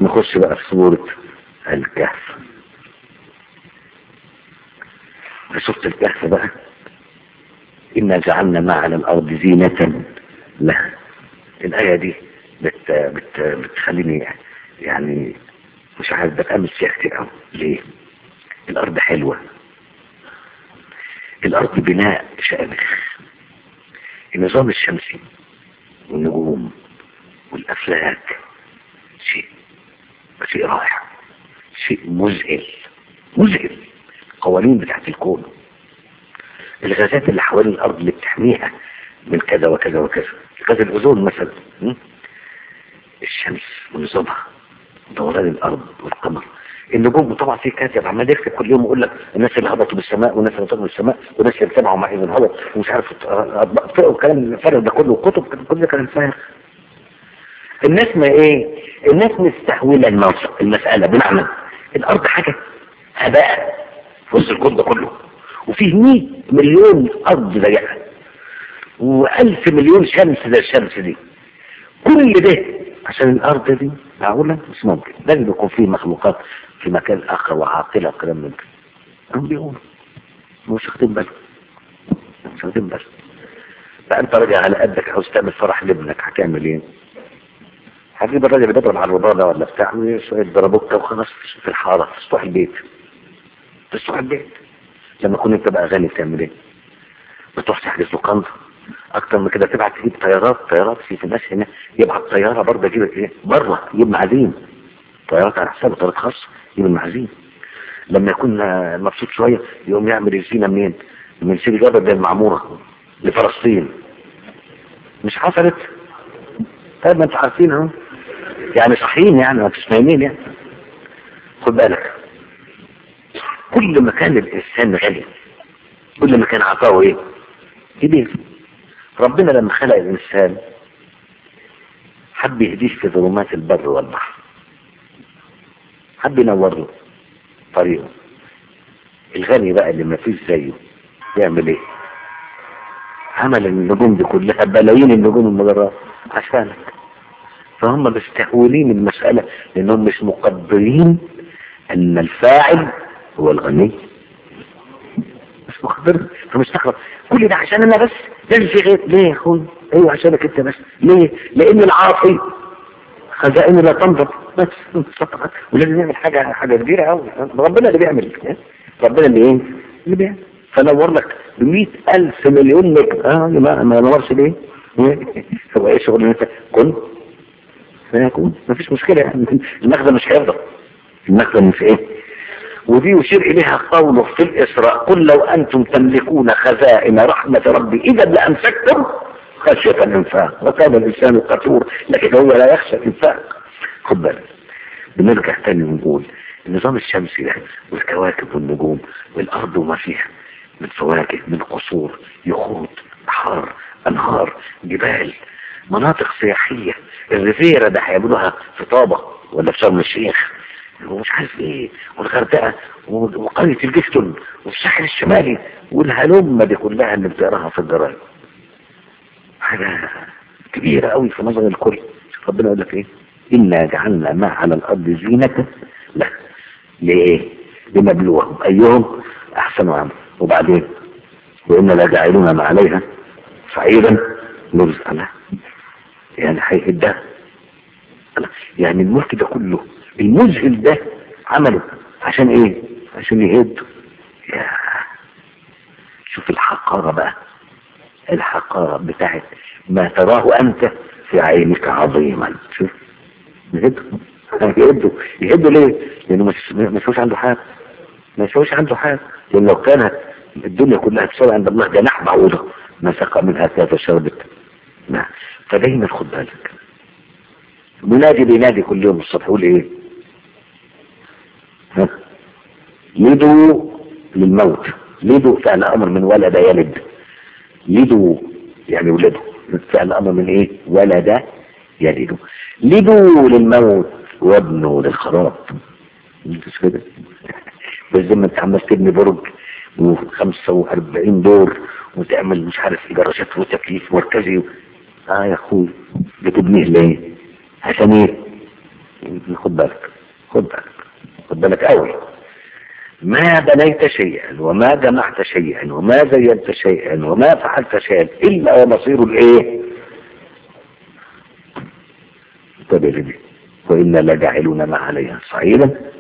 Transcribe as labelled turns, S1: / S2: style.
S1: نخش بقى في سورة الكهف في سورة الكهف بقى إنا جعلنا ما على الأرض زينة لها الآية دي بت بت بتخليني يعني مش عارف بتأمل فيها كتير أوي ليه؟ الأرض حلوة الأرض بناء شامخ النظام الشمسي والنجوم والأفلاك شيء شيء رائع شيء مذهل مذهل القوانين بتاعت الكون الغازات اللي حوالين الأرض اللي بتحميها من كذا وكذا وكذا غاز الأوزون مثلا م? الشمس ونظامها دوران الأرض والقمر النجوم طبعا في كاتب عمال يكتب كل يوم يقول لك الناس اللي هبطوا بالسماء والناس اللي طلعوا بالسماء والناس اللي اجتمعوا مع ابن الهبط ومش عارف اطباق والكلام الفارغ ده كله كتب كل ده كلام فارغ الناس ما ايه الناس مستهوله الموضوع المساله بمعنى الارض حاجه هباء في وسط الكون ده كله وفيه 100 مليون ارض زيها و1000 مليون شمس زي الشمس دي كل ده عشان الارض دي معقولة مش ممكن لازم يكون فيه مخلوقات في مكان اخر وعاقلة وكلام من كده هم بيقولوا مش واخدين بالك مش واخدين بالك فانت راجع على قدك عاوز تعمل فرح لابنك هتعمل ايه؟ هتجيب الراجل اللي بيضرب على الرباضة ولا بتاع شوية ضربوكة وخلاص في الحارة في سطوح البيت في سطوح البيت لما تكون انت بقى غني بتعمل ايه؟ بتروح تحجز له قنطة اكتر من كده تبعت تجيب طيارات طيارات في في الناس هنا يبعت طيارة برضه يجيب ايه بره يجيب معازيم طيارات على حسابه طيارات خاصة يجيب المعازيم لما يكون مبسوط شوية يقوم يعمل الزينة منين من سيدي جبل المعمورة لفلسطين مش حصلت طيب ما انتوا عارفين اهو يعني صحيين يعني ما انتوش نايمين يعني خد بالك كل ما كان الانسان غني كل ما كان عطاؤه ايه كبير ربنا لما خلق الإنسان حب يهديه في ظلمات البر والبحر حب ينور له طريقه الغني بقى اللي ما فيش زيه يعمل ايه عمل النجوم دي كلها بلايين النجوم المجرات عشانك فهم مستهولين المسألة لأنهم مش مقدرين أن الفاعل هو الغني مش مقدر فمستغرب كل ده عشان انا بس لازم في غير ليه يا اخوي ايوه عشانك انت بس ليه لان العاصي خزائن لا تنضب بس فقط ولازم يعمل حاجه حاجه كبيره قوي ربنا اللي بيعمل ربنا اللي ايه اللي بيعمل فنور لك ب 100000 مليون نجم اه ما ما نورش ليه هو ايه شغل انت كن فيكون مفيش مشكله يعني المخزن مش هيفضل المخزن في ايه ودي يشير إليها قوله في الإسراء قل لو أنتم تملكون خزائن رحمة ربي إذا لأمسكتم خشية الإنفاق وكان الإنسان قتور لكن هو لا يخشى الإنفاق خد بالك بنرجع تاني ونقول النظام الشمسي ده والكواكب والنجوم والأرض وما فيها من فواكه من قصور يخوت بحار أنهار جبال مناطق سياحية الريفيرا ده هيعملوها في طابة ولا في شرم الشيخ ومش عارف ايه والغردقه وقريه الجفتون والساحل الشمالي والهلمه دي كلها اللي بتقراها في الجرايد حاجه كبيره قوي في نظر الكل ربنا يقول لك ايه انا جعلنا ما على الارض زينه لا ليه لنبلوهم ايهم احسن عمل وبعدين وانا لجاعلون ما عليها صعيدا نرزق لها يعني هيهدها يعني الملك ده كله المذهل ده عمله عشان ايه عشان يهد يا شوف الحقارة بقى الحقارة بتاعت ما تراه انت في عينك عظيما شوف يهدوا يهدوا يهدوا ليه لانه مش ما يسويش عنده حاجة ما يسويش عنده حاجة لان لو كانت الدنيا كلها تساوي عند الله جناح بعوضة ما سقى منها كافة شربت نعم فدايما خد بالك منادي بينادي كل يوم الصبح يقول ايه ها يدعو للموت لدوا فعل امر من ولد يلد لدوا يعني ولده فعل امر من ايه ولد يلد لدوا للموت وابنوا للخراب مش كده بس زي ما انت عمال تبني برج و45 دور وتعمل مش عارف ايه جراشات وتكييف مركزي اه يا اخوي بتبنيه ليه عشان ايه خد خد بالك خد بالك خد بالك قوي ما بنيت شيئا وما جمعت شيئا وما زينت شيئا وما فعلت شيئا الا ومصير الايه انتبه لدي وإنا لجاعلون ما عليها صعيدا